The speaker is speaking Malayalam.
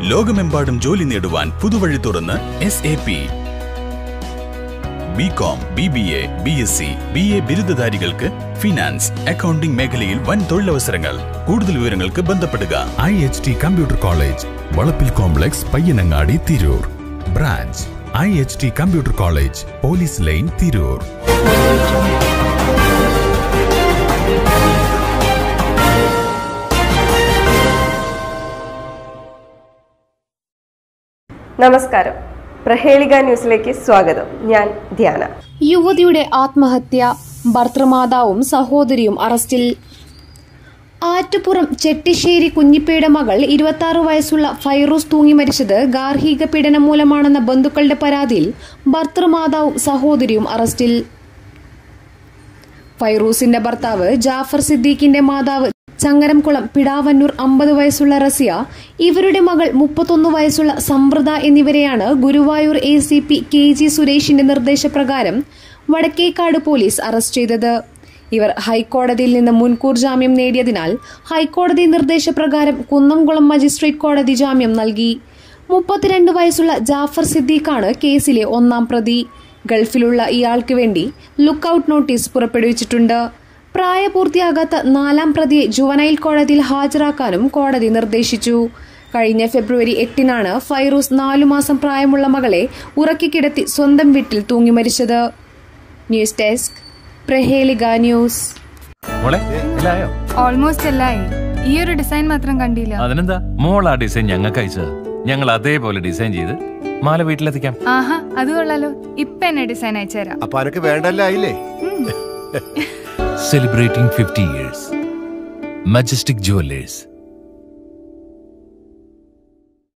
ലോകമെമ്പാടും ജോലി നേടുവാൻ പുതുവഴി തുറന്ന് S A P B com B B A B S C B A ബിരുദധാരികൾക്ക് ഫിനാൻസ് അക്കൗണ്ടിംഗ് മേഖലയിൽ വൻ തൊഴിലവസരങ്ങൾ കൂടുതൽ വിവരങ്ങൾക്ക് ബന്ധപ്പെടുക I H T computer college വളപ്പിൽ complex Payyanangadi Tirur branch I H T computer college police line Tirur നമസ്കാരം പ്രഹേളിക ന്യൂസിലേക്ക് സ്വാഗതം ഞാൻ ധ്യാന യുവതിയുടെ ആത്മഹത്യ ഭർത്തൃമാതാവും സഹോദരിയും അറസ്റ്റിൽ ആറ്റുപുറം ചെട്ടിശ്ശേരി കുഞ്ഞിപ്പയുടെ മകൾ ഇരുപത്തി ആറ് വയസ്സുള്ള ഫൈറൂസ് തൂങ്ങി മരിച്ചത് ഗാർഹിക പീഡനം മൂലമാണെന്ന ബന്ധുക്കളുടെ പരാതിയിൽ ഭർത്തൃമാതാവും സഹോദരിയും അറസ്റ്റിൽ ഫൈറൂസിന്റെ ഭർത്താവ് ജാഫർ സിദ്ദീഖിന്റെ മാതാവ് ചങ്ങരംകുളം പിടാവന്നൂർ അമ്പത് വയസ്സുള്ള റസിയ ഇവരുടെ മകൾ മുപ്പത്തൊന്ന് വയസ്സുള്ള സമൃദ്ധ എന്നിവരെയാണ് Guruvayur A C P K G സുരേഷിന്റെ നിർദ്ദേശപ്രകാരം വടക്കേക്കാട് പോലീസ് അറസ്റ്റ് ചെയ്തത് ഇവർ ഹൈക്കോടതിയിൽ നിന്ന് മുൻകൂർ ജാമ്യം നേടിയതിനാൽ ഹൈക്കോടതി നിർദ്ദേശപ്രകാരം കുന്നംകുളം മജിസ്ട്രേറ്റ് കോടതി ജാമ്യം നൽകി മുപ്പത്തിരണ്ട് വയസ്സുള്ള ജാഫർ സിദ്ദീഖാണ് കേസിലെ ഒന്നാം പ്രതി ഗൾഫിലുള്ള ഇയാൾക്ക് വേണ്ടി ലുക്കൌട്ട് നോട്ടീസ് പുറപ്പെടുവിച്ചിട്ടുണ്ട് പ്രായപൂർത്തിയാകാത്ത നാലാം പ്രതിയെ ജുവനൈൽ കോടതിയിൽ ഹാജരാക്കാനും കോടതി നിർദ്ദേശിച്ചു കഴിഞ്ഞ ഫെബ്രുവരി എട്ടിനാണ് ഫൈറൂസ് നാലു മാസം പ്രായമുള്ള മകളെ ഉറക്കിക്കിടത്തി സ്വന്തം വീട്ടിൽ തൂങ്ങി മരിച്ചത് ന്യൂസ് ഡെസ്ക് പ്രഹേലിക ന്യൂസ് മോളെ എല്ലായോ ഓൾമോസ്റ്റ് എല്ലായി ഈ ഒരു ഡിസൈൻ മാത്രം കണ്ടില്ല അതിനെന്താ മോൾ ആ ഡിസൈൻ ഞങ്ങൾക്ക് അയച്ചത് ഞങ്ങൾ അതേപോലെ ഡിസൈൻ ചെയ്ത് മാല വീട്ടിലെത്തിക്കാം ആഹാ അത് കൊള്ളാലോ ഇപ്പൊ എന്നെ ഡിസൈൻ അയച്ചുതരാം അപ്പൊ അനക്ക് വേണ്ടല്ല ആയില്ലേ celebrating fifty years majestic jewellers